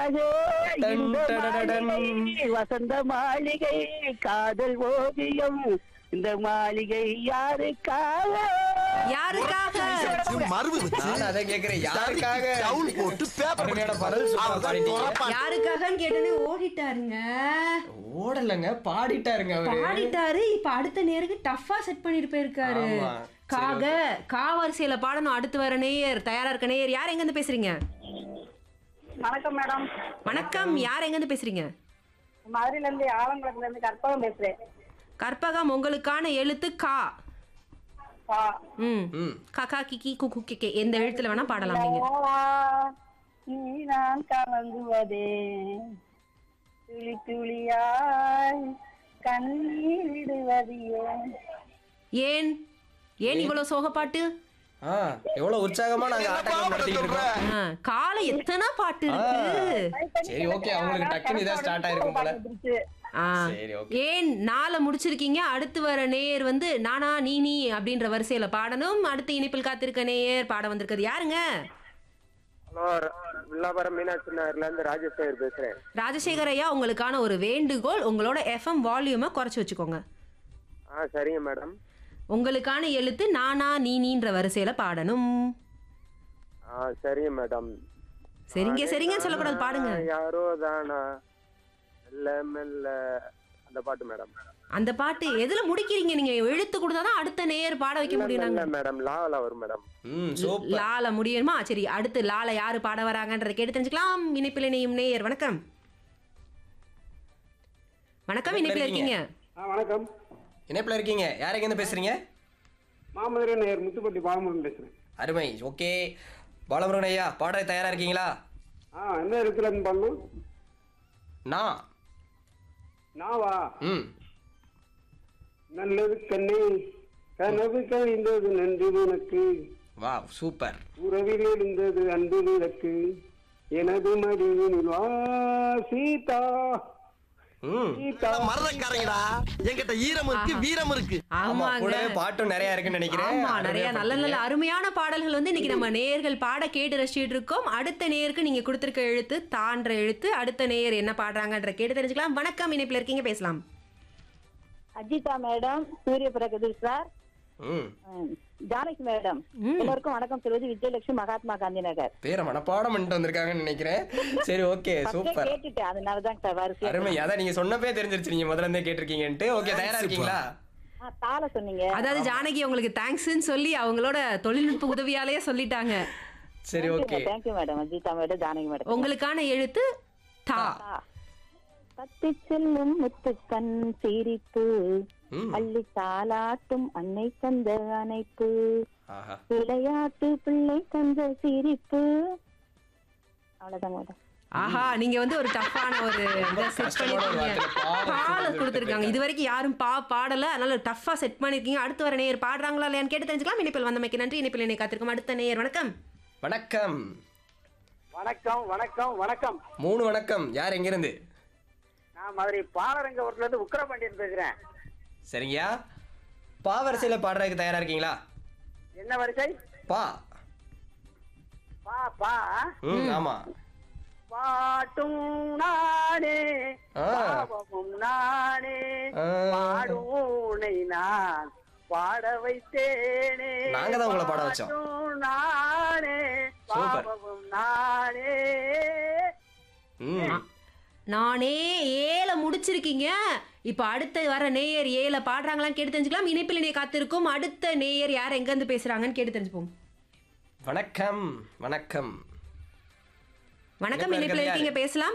யாருக்காக இந்த டடடடன். மாளிகை வசந்த மாளிகை காதல் ஓவியம் இந்த மாளிகை யாருக்காக யாருக்காக மறுவு வச்சு நான் அதை கேக்குறேன் யாருக்காக டவுன் போட்டு பேப்பர் அருமையான பாடல் சூப்பரா பாடிட்டீங்க யாருக்காகன்னு கேட்டோன்னே ஓடிட்டாருங்க ஓடலங்க பாடிட்டாருங்க அவரு பாடிட்டாரு இப்ப அடுத்த நேருக்கு டஃபா செட் பண்ணிட்டு போயிருக்காரு ஆமா. காக கா வரிசையில பாடணும் அடுத்து வர நேயர் தயாரா இருக்க நேயர் யார் எங்க இருந்து பேசுறீங்க வணக்கம் மேடம் வணக்கம் யார் எங்க இருந்து பேசுறீங்க மதுரையில இருந்து ஆலங்குளத்துல இருந்து கற்பகம் பேசுறேன் கற்பகம் உங்களுக்கான எழுத்து கா ஆ. ம் ம் ககா கிக்கி குக்கு கிக்கே எந்த எழுத்துல வேணா பாடலாம் நீங்க நீ நான் கலங்குவதே துளி துளியாய் கண்ணீர் விடுவதியோ ஏன் ஏன் இவ்வளவு சோகப்பாட்டு ஆ எவ்வளவு உற்சாகமா நாங்க ஆட்டங்கள் நடத்திட்டு இருக்கோம் ஆ, காலை எத்தனை பாட்டு இருக்கு சரி ஓகே அவங்களுக்கு டக்குன்னு இதா ஸ்டார்ட் ஆயிருக்கும் போல வந்துருச்சு. ஆ. சரி ஓகே ஏன் நாளை முடிச்சிருக்கீங்க அடுத்து வர நேயர் வந்து நானா நீ நீ அப்படின்ற வரிசையில பாடணும் அடுத்து இனிப்பில் காத்திருக்க நேயர் பாட வந்திருக்கிறது யாருங்க ஹலோ வில்லாபுரம் மீனாட்சி நகர்ல இருந்து ராஜேஸ்வர் பேசுறேன் ராஜசேகர் ஐயா உங்களுக்கான ஒரு வேண்டுகோள் உங்களோட எஃப்எம் வால்யூமை குறைச்சு வச்சுக்கோங்க ஆ சரிங்க மேடம் உங்களுக்கான எழுத்து நானா நீ நீன்ற வரிசையில பாடணும் ஆ சரிங்க மேடம் சரிங்க சரிங்கன்னு சொல்லக்கூடாது பாடுங்க யாரோ தானா மெல்ல மெல்ல அந்த பாட்டு மேடம் அந்த பாட்டு எதுல முடிக்கிறீங்க நீங்க எழுத்து கொடுத்தாதான் அடுத்த நேயர் பாட வைக்க முடியும் மெல்ல நாங்க மேடம் லாவல வரும் மேடம் ம் சூப்பர் லால முடியுமா சரி அடுத்து லால யாரு பாட வராங்கன்றதை கேட்டு தெரிஞ்சுக்கலாம் இணைப்பில் இணையும் நேயர் வணக்கம் வணக்கம் இணைப்பில் இருக்கீங்க வணக்கம் இணைப்புல இருக்கீங்க யார் எங்க இருந்து பேசுறீங்க மாமதுரை நேயர் முத்துப்பட்டி பாலமுருகன் பேசுறேன் அருமை ஓகே பாலமுருகன் ஐயா பாட தயாரா இருக்கீங்களா ஆ எந்த இடத்துல இருந்து பண்ணணும் நான் நாவா ம் நல்லது கண்ணே கனவு கழிந்தது நன்றி உனக்கு வா சூப்பர் உறவில் இருந்தது அன்பு விளக்கு எனது மடியினில் வா சீதா ம் சீதா மரணக்காரங்கடா என்கிட்ட ஈரம் இருக்கு வீரம் இருக்கு ஆமா ஆமாங்க கூடவே பாட்டும் நிறைய இருக்குன்னு நினைக்கிறேன் ஆமா நிறைய அருமையா நல்ல நல்ல பாடுறீங்க. அருமையான பாடல்கள் வந்து இன்னைக்கு நம்ம நேயர்கள் பாட கேட்டு ரசிச்சிட்டு இருக்கோம் அடுத்த நேயருக்கு நீங்க கொடுத்திருக்க எழுத்து தான்ற எழுத்து அடுத்த நேயர் என்ன பாடுறாங்கன்ற கேட்டு தெரிஞ்சுக்கலாம் வணக்கம் இணைப்பில் இருக்கீங்க பேசலாம் அஜிதா மேடம் சூரிய பிரகதீஷ் சார் ம் ம், ஜானகி மேடம் ம். எல்லோருக்கும் வணக்கம் சொல்வது விஜயலட்சுமி மகாத்மா காந்தி நகர் பேரை மனப்பாடம் பண்ணிட்டு வந்திருக்காங்கன்னு நினைக்கிறேன் சரி ஓகே ஃபர்ஸ்டே சூப்பர் கேட்டுட்டேன் அதனாலதான் சார் வரிசை அருமை அதான் நீங்க சொன்னப்பே தெரிஞ்சிருச்சு நீங்க முதல்ல இருந்தே கேட்டிருக்கீங்கன்ட்டு ஓகே தயாரா இருக்கீங்களா ஆ, தாள சொன்னீங்க அதாவது ஜானகி உங்களுக்கு தேங்க்ஸ்ன்னு சொல்லி அவங்களோட தொழில்நுட்ப உதவியாலேயே சொல்லிட்டாங்க சரி okay thank you madam Ajitha madam Janaki madam உங்களுக்கான எழுத்து தா கத்தி செல்லும் முத்துக்கண் சிரிப்பு ம் அள்ளி தாலாட்டும் அன்னை தந்த அணைப்பு ஆஹா விளையாட்டு பிள்ளை தந்த சிரிப்பு அவ்வளவுதாங்க மேடம் ஆஹா நீங்க வந்து ஒரு டஃப்பான ஒரு இதை செட் கஷ்டமான ஒரு பண்ணிருக்கீங்க வார்த்தையில பாவம் பால சொல்லி கொடுத்துருக்காங்க இது வரைக்கும் யாரும் பா பாடல அதனால டஃப்பா செட் பண்ணிருக்கீங்க அடுத்து வர நேயர் பாடுறாங்களா இல்லையான்னு கேட்டு தெரிஞ்சுக்கலாம் இணைப்பில் வந்தமைக்கு நன்றி இணைப்பில் என்னை காத்திருக்கும் அடுத்த நேயர் வணக்கம் வணக்கம் வணக்கம் வணக்கம் வணக்கம் மூணு வணக்கம் யார் எங்க இருந்து நான் மதுரை பாலரங்கபுரத்துல இருந்து உக்கரபாண்டியன் பேசுறேன் சரிங்கயா பாவரிசையில பாடுறதுக்கு தயாரா இருக்கீங்களா என்ன வரிசை பா பா பா ம் ஆமா பாட்டும் நானே ஆ. பாவமும் நானே ஆ. பாடும் உன்னை நான் பாட வைத்தேனே நாங்க தான் உங்களை பாட வச்சோம். பாட்டும் நானே சூப்பர். பாவமும் நானே ம் நானே ஏல முடிச்சிருக்கீங்க இப்போ அடுத்த வர நேயர் ஏல பாடுறாங்களான்னு கேட்டு தெரிஞ்சுக்கலாம் இணைப்பில் என்னை காத்திருக்கும் அடுத்த நேயர் யார் எங்க இருந்து பேசுறாங்கன்னு கேட்டு தெரிஞ்சுப்போம் வணக்கம் வணக்கம் வணக்கம் இணைப்புல இணைப்பில் இருக்கிறது இருக்கீங்க பேசலாம்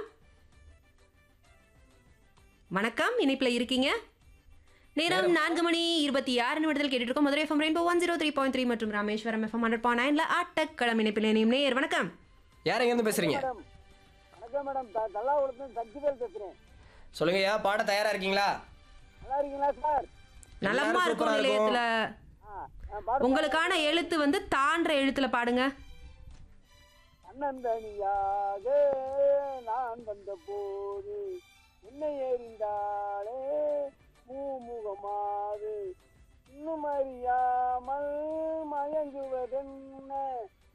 வணக்கம் இணைப்பில் இருக்கீங்க நேரம் நான்கு மணி இருபத்தி ஆறு நிமிடத்தில் கேட்டுட்டு இருக்கோம் Madurai FM rainbow one zero three point three மற்றும் ராமேஸ்வரம் எஃப்எம் ஹண்ட்ரட் பாயிண்ட் நைன்ல ஆட்டக்களம் இணைப்பில் இணையும் நேயர் வணக்கம் யார் எங்க இருந்து பேசுறீங்க வணக்கம் மேடம் நல்லா உடுத்து சக்திவேல் பேசுறேன் சொல்லுங்கய்யா பாட தயாரா இருக்கீங்களா நல்லா இருக்கீங்களா சார் நலமா எல்லாரும் இருக்கும் சூப்பரா நிலையத்துல ஆ, உங்களுக்கான எழுத்து வந்து தான்ற எழுத்துல பாடுங்க தன்னந்தனியாக நான் வந்த போது என்னை எறிந்தாளே மூமுகமாது இன்னும் அறியாமல் மயங்குவதென்ன